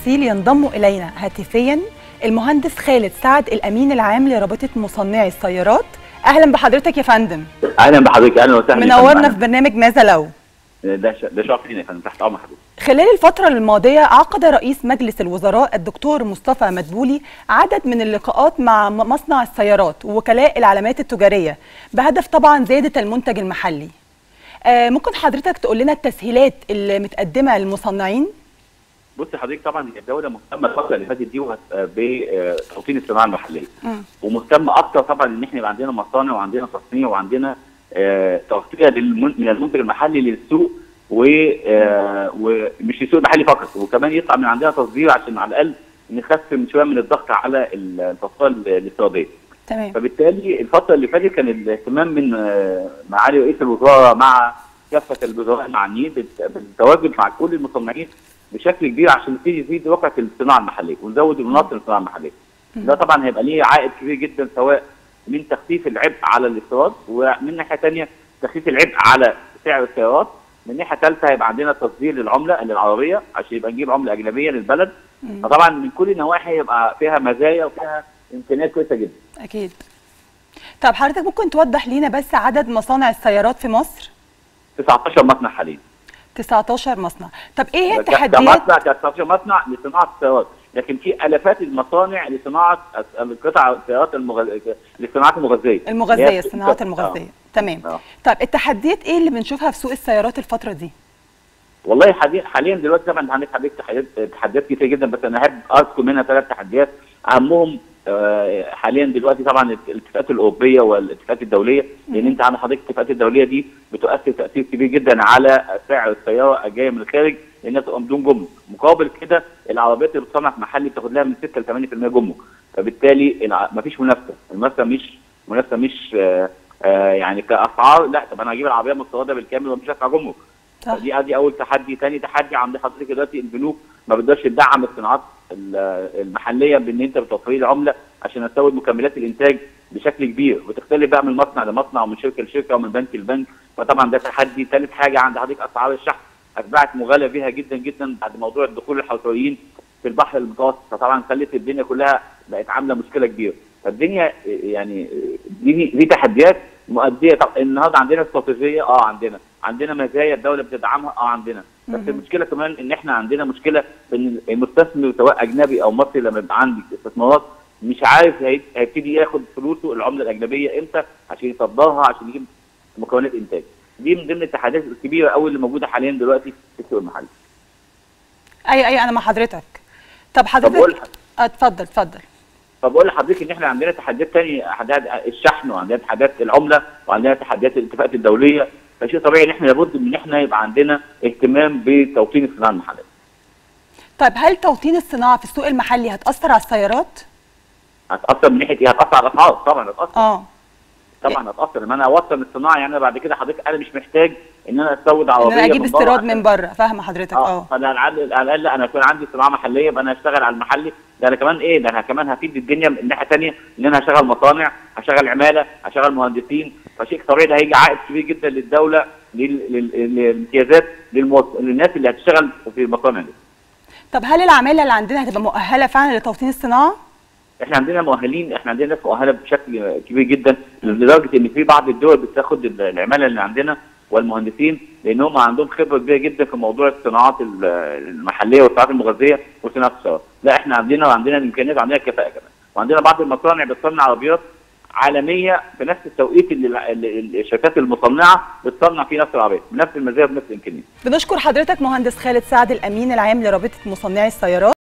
التفاصيل ينضم الينا هاتفيا المهندس خالد سعد الامين العام لرابطه مصنعي السيارات اهلا بحضرتك يا فندم اهلا بحضرتك اهلا وسهلا يا منورنا فندم. في برنامج ماذا لو ده ش... ده شرف لينا يا فندم تحت امر حضرتك خلال الفترة الماضية عقد رئيس مجلس الوزراء الدكتور مصطفى مدبولي عدد من اللقاءات مع م- مصنع السيارات ووكلاء العلامات التجارية بهدف طبعا زيادة المنتج المحلي آه، ممكن حضرتك تقول لنا التسهيلات اللي متقدمة للمصنعين؟ بص حضرتك طبعا هي الدوله مهتمه الفتره اللي فاتت دي وهت- بتوطين الصناعه المحليه مم. ومهتمه اكتر طبعا ان احنا يبقى عندنا مصانع وعندنا تصنيع وعندنا آه، تغطيه للمن... من المنتج المحلي للسوق و... آه، ومش للسوق المحلي فقط وكمان يطلع من عندنا تصدير عشان على الاقل نخفف من شويه من الضغط على التصفيه الاستيراديه تمام فبالتالي الفتره اللي فاتت كان الاهتمام من آه، معالي رئيس الوزراء مع كافه الوزراء المعنيين بالت- بالتواجد مع كل المصنعين بشكل كبير عشان نبتدي نزيد رقعه الصناعه المحليه ونزود مناطق الصناعه المحليه. ده طبعا هيبقى ليه عائد كبير جدا سواء من تخفيف العبء على الاستيراد ومن ناحيه ثانيه تخفيف العبء على سعر السيارات من ناحيه ثالثه هيبقى عندنا تصدير للعمله العربيه عشان يبقى نجيب عمله اجنبيه للبلد فطبعا من كل النواحي يبقى فيها مزايا وفيها امكانيات كويسه جدا. أكيد طب حضرتك ممكن توضح لينا بس عدد مصانع السيارات في مصر؟ 19 مصنع حاليا 19 مصنع طب إيه هي ده التحديات؟ كمصنع ك 19 مصنع لصناعه السيارات لكن في الافات المصانع لصناعه الس- القطع السيارات المغ... للصناعات المغذيه المغذية اللي هي- الصناعات آه. المغذية تمام آه. طب التحديات إيه اللي بنشوفها في سوق السيارات الفترة دي؟ والله حاليا حاليا دلوقتي طبعا عندك حضرتك تحديات تحديات كتير جدا بس انا احب اذكر منها ثلاث تحديات اهمهم آه، حاليا دلوقتي طبعا الاتفاقات الاوروبيه والاتفاقات الدوليه لان انت عندك حضرتك الاتفاقات الدوليه دي بتؤثر تاثير كبير جدا على سعر السياره الجايه من الخارج لانها بتبقى بدون جمرك مقابل كده العربيات اللي بتصنع في محلي بتاخد لها من 6 ل 8% جمرك فبالتالي الع- مفيش منافسه المنافسه مش منافسه مش آه، آه، يعني كاسعار لا طب انا هجيب العربيه مستورده بالكامل ومش هدفع جمرك صح دي ادي اول تحدي تاني تحدي عند حضرتك دلوقتي البنوك ما بتقدرش تدعم الصناعات ال- المحليه بان انت بتوفر لي العمله عشان استورد مكملات الانتاج بشكل كبير وتختلف بقى من مصنع لمصنع ومن شركه لشركه ومن بنك لبنك فطبعا ده تحدي ثالث حاجه عند حضرتك اسعار الشحن اصبحت مغالى بها جدا جدا بعد موضوع الدخول الحوثيين في البحر المتوسط فطبعا خلت الدنيا كلها بقت عامله مشكله كبيره فالدنيا يعني دي دي تحديات مؤديه طب النهارده عندنا استراتيجيه اه عندنا عندنا مزايا الدوله بتدعمها اه عندنا بس مهم. المشكله كمان ان احنا عندنا مشكله ان المستثمر سواء اجنبي او مصري لما يبقى عندي استثمارات مش عارف هي- هيبتدي ياخد فلوسه العمله الاجنبيه امتى عشان يصدرها عشان يجيب مكونات انتاج دي من ضمن التحديات الكبيره قوي اللي موجوده حاليا دلوقتي في السوق المحلي أي أي أنا مع حضرتك طب طب حضرتك قول آه، اتفضل اتفضل فبقول لحضرتك ان احنا عندنا تحديات تانية تحديات الشحن وعندنا تحديات العمله وعندنا تحديات الاتفاقات الدوليه فشيء طبيعي ان احنا لابد من ان احنا يبقى عندنا اهتمام بتوطين الصناعه المحليه. طيب هل توطين الصناعة في السوق المحلي هتأثر على السيارات؟ هتاثر من ناحيه ايه؟ هتاثر على الاسعار طبعا هتاثر اه طبعا هتاثر لما انا اوطن الصناعه يعني أنا بعد كده حضرتك انا مش محتاج ان انا استورد ان عربيه انا اجيب من بره استيراد عشان- من بره فاهمه حضرتك اه اه فانا على الاقل على الاقل لا انا يكون عندي صناعه محليه يبقى انا هشتغل على المحلي ده انا كمان ايه ده انا كمان هفيد الدنيا من ناحيه ثانيه ان انا هشغل مصانع هشغل عماله هشغل مهندسين فشيء طبيعي ده هيجي عائد كبير جدا للدوله لل- لل- للامتيازات للموظ... للناس اللي هتشتغل في المصانع دي طب هل العماله اللي عندنا هتبقى مؤهله فعلا لتوطين الصناعه؟ احنا عندنا مؤهلين احنا عندنا ناس مؤهله بشكل كبير جدا لدرجه ان في بعض الدول بتاخد العماله اللي عندنا والمهندسين لان هم عندهم خبره كبيره جدا في موضوع الصناعات ال- المحليه والصناعات المغذيه وصناعه السيارات لا احنا عندنا وعندنا الامكانيات وعندنا الكفاءه كمان وعندنا بعض المصانع بتصنع عربيات عالميه في نفس التوقيت اللي الع- اللي الشركات المصنعه بتصنع فيه نفس العربيه بنفس المزايا وبنفس الامكانيات بنشكر حضرتك مهندس خالد سعد الامين العام لرابطه مصنعي السيارات